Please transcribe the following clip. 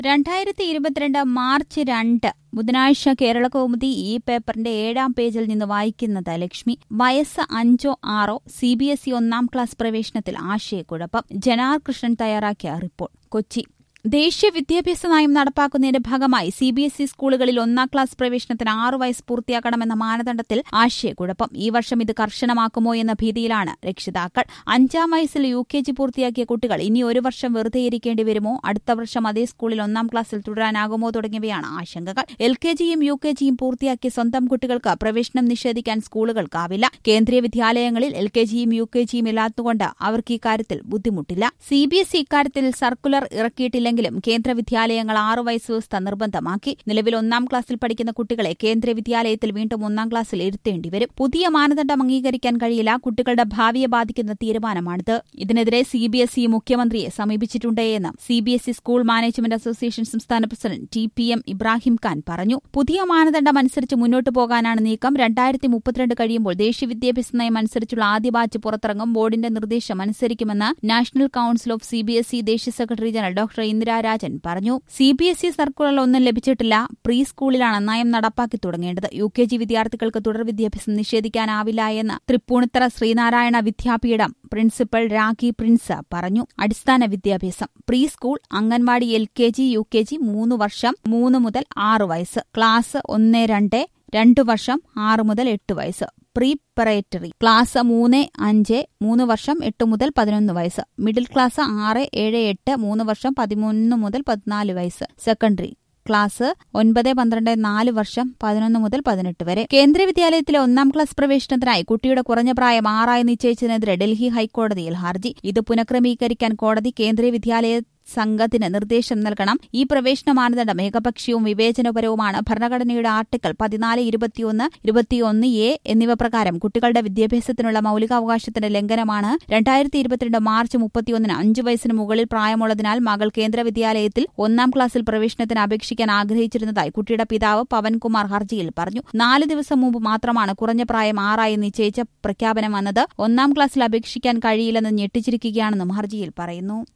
രണ്ടായിരത്തി ഇരുപത്തിരണ്ട് മാർച്ച് രണ്ട് ബുധനാഴ്ച കേരളകൗമുദി ഈ പേപ്പറിന്റെ ഏഴാം പേജിൽ നിന്ന് വായിക്കുന്നത് ലക്ഷ്മി വയസ്സ് അഞ്ചോ ആറോ സി ബി എസ് ഇ ഒന്നാം ക്ലാസ് പ്രവേശനത്തിൽ ആശയക്കുഴപ്പം ജനാർ കൃഷ്ണൻ തയ്യാറാക്കിയ റിപ്പോർട്ട് കൊച്ചി ദേശീയ വിദ്യാഭ്യാസ നയം നടപ്പാക്കുന്നതിന്റെ ഭാഗമായി സി ബി എസ് ഇ സ്കൂളുകളിൽ ഒന്നാം ക്ലാസ് പ്രവേശനത്തിന് ആറു വയസ്സ് പൂർത്തിയാക്കണമെന്ന മാനദണ്ഡത്തിൽ ആശയക്കുഴപ്പം ഈ വർഷം ഇത് കർശനമാക്കുമോ എന്ന ഭീതിയിലാണ് രക്ഷിതാക്കൾ അഞ്ചാം വയസ്സിൽ യു കെ ജി പൂർത്തിയാക്കിയ കുട്ടികൾ ഇനി ഒരു വർഷം വെറുതെ ഇരിക്കേണ്ടി വരുമോ അടുത്ത വർഷം അതേ സ്കൂളിൽ ഒന്നാം ക്ലാസ്സിൽ തുടരാനാകുമോ തുടങ്ങിയവയാണ് ആശങ്കകൾ എൽ കെ ജിയും യു കെ ജിയും പൂർത്തിയാക്കിയ സ്വന്തം കുട്ടികൾക്ക് പ്രവേശനം നിഷേധിക്കാൻ സ്കൂളുകൾക്കാവില്ല കേന്ദ്രീയ വിദ്യാലയങ്ങളിൽ എൽ കെ ജിയും യു കെ ജിയും ഇല്ലാത്തതുകൊണ്ട് അവർക്ക് ഇക്കാര്യത്തിൽ ബുദ്ധിമുട്ടില്ല സി ബി എസ് ഇ ഇക്കാര്യത്തിൽ സർക്കുലർ ഇറക്കിയിട്ടില്ലെങ്കിലും കേന്ദ്ര വിദ്യാലയങ്ങൾ ആറു വയസ്സ് വ്യവസ്ഥ നിർബന്ധമാക്കി നിലവിൽ ഒന്നാം ക്ലാസ്സിൽ പഠിക്കുന്ന കുട്ടികളെ കേന്ദ്ര വിദ്യാലയത്തിൽ വീണ്ടും ഒന്നാം ക്ലാസ്സിൽ ഇരുത്തേണ്ടി വരും പുതിയ മാനദണ്ഡം അംഗീകരിക്കാൻ കഴിയില്ല കുട്ടികളുടെ ഭാവിയെ ബാധിക്കുന്ന തീരുമാനമാണിത് ഇതിനെതിരെ സി ബി എസ് ഇ മുഖ്യമന്ത്രിയെ സമീപിച്ചിട്ടുണ്ടെന്ന് C B S E school management association സംസ്ഥാന president T P M Ibrahim Khan പറഞ്ഞു പുതിയ മാനദണ്ഡം അനുസരിച്ച് മുന്നോട്ടു പോകാനാണ് നീക്കം രണ്ടായിരത്തി മുപ്പത്തിരണ്ട് കഴിയുമ്പോൾ ദേശീയ വിദ്യാഭ്യാസ നയം അനുസരിച്ചുള്ള ആദ്യ ബാച്ച് പുറത്തിറങ്ങും ബോർഡിന്റെ നിർദ്ദേശം അനുസരിക്കുമെന്ന് national council of C B S E ദേശീയ secretary general doctor Indira Rajan പറഞ്ഞു C B S E circular ഒന്നും ലഭിച്ചിട്ടില്ല പ്രീ സ്കൂളിലാണ് നയം നടപ്പാക്കി തുടങ്ങേണ്ടത് യു കെ ജി വിദ്യാർത്ഥികൾക്ക് തുടർ വിദ്യാഭ്യാസം നിഷേധിക്കാനാവില്ല എന്ന് തൃപ്പൂണിത്തറ ശ്രീനാരായണ വിദ്യാപീഠം പ്രിൻസിപ്പൽ രാഖി പ്രിൻസ് പറഞ്ഞു അടിസ്ഥാന വിദ്യാഭ്യാസം pre school anganwadi L K G U K G മൂന്ന് വർഷം മൂന്ന് മുതൽ ആറ് വയസ്സ് ക്ലാസ് ഒന്ന് രണ്ട് രണ്ടു വർഷം ആറ് മുതൽ എട്ട് വയസ്സ് പ്രീപറേറ്ററി ക്ലാസ് മൂന്ന് അഞ്ച് മൂന്ന് വർഷം എട്ട് മുതൽ പതിനൊന്ന് വയസ്സ് മിഡിൽ ക്ലാസ് ആറ് ഏഴ് എട്ട് മൂന്ന് വർഷം പതിമൂന്ന് മുതൽ പതിനാല് വയസ്സ് സെക്കൻഡറി ക്ലാസ് ഒൻപത് പന്ത്രണ്ട് നാല് വർഷം പതിനൊന്ന് മുതൽ പതിനെട്ട് വരെ കേന്ദ്ര വിദ്യാലയത്തിലെ ഒന്നാം ക്ലാസ് പ്രവേശനത്തിനായി കുട്ടിയുടെ കുറഞ്ഞ പ്രായം ആറായി നിശ്ചയിച്ചതിനെതിരെ ഡൽഹി ഹൈക്കോടതിയിൽ ഹർജി ഇത് പുനഃക്രമീകരിക്കാൻ കോടതി കേന്ദ്രീയ വിദ്യാലയ സംഘത്തിന് നിർദ്ദേശം നൽകണം ഈ പ്രവേശന മാനദണ്ഡം ഏകപക്ഷീയവും വിവേചനപരവുമാണ് ഭരണഘടനയുടെ ആർട്ടിക്കിൾ പതിനാല് ഇരുപത്തിയൊന്ന് ഇരുപത്തിയൊന്ന് എ എന്നിവ പ്രകാരം കുട്ടികളുടെ വിദ്യാഭ്യാസത്തിനുള്ള മൌലികാവകാശത്തിന്റെ ലംഘനമാണ് രണ്ടായിരത്തി ഇരുപത്തിരണ്ട് മാർച്ച് മുപ്പത്തിയൊന്നിന് അഞ്ചു വയസ്സിന് മുകളിൽ പ്രായമുള്ളതിനാൽ മകൾ കേന്ദ്ര വിദ്യാലയത്തിൽ ഒന്നാം ക്ലാസ്സിൽ പ്രവേശനത്തിന് അപേക്ഷിക്കാൻ ആഗ്രഹിച്ചിരുന്നതായി കുട്ടിയുടെ പിതാവ് പവൻകുമാർ ഹർജിയിൽ പറഞ്ഞു നാല് ദിവസം മുമ്പ് മാത്രമാണ് കുറഞ്ഞ പ്രായം ആറായി നിശ്ചയിച്ച പ്രഖ്യാപനം വന്നത് ഒന്നാം ക്ലാസ്സിൽ അപേക്ഷിക്കാൻ കഴിയില്ലെന്ന് ഞെട്ടിച്ചിരിക്കുകയാണെന്നും ഹർജിയിൽ പറയുന്നു